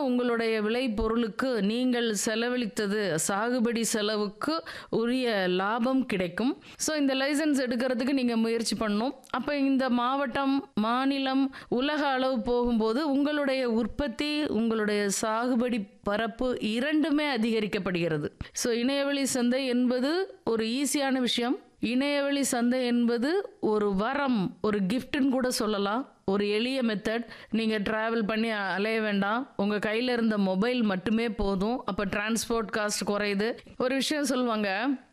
உங்களுடைய விளை பொருளுக்கு நீங்கள் செலவழித்தது சாகுபடி செலவுக்கு உரிய லாபம் கிடைக்கும் ஸோ இந்த லைசன்ஸ் எடுக்கிறதுக்கு நீங்கள் முயற்சி பண்ணணும் அப்போ இந்த மாவட்டம் மாநிலம் உலக அளவு போகும்போது உங்களுடைய உற்பத்தி உங்களுடைய சாகுபடி பரப்பு இரண்டுமே அதிகரிக்கப்படுகிறது ஸோ இணையவழி சந்தை என்பது ஒரு ஈஸியான விஷயம் இணையவழி சந்தை என்பது ஒரு வரம் ஒரு கிஃப்ட்னு கூட சொல்லலாம் ஒரு எளிய மெத்தட் நீங்கள் ட்ராவல் பண்ணி அலைய வேண்டாம் உங்கள் கையில் இருந்த மொபைல் மட்டுமே போதும் அப்போ டிரான்ஸ்போர்ட் காஸ்ட் குறையுது ஒரு விஷயம் சொல்லுவாங்க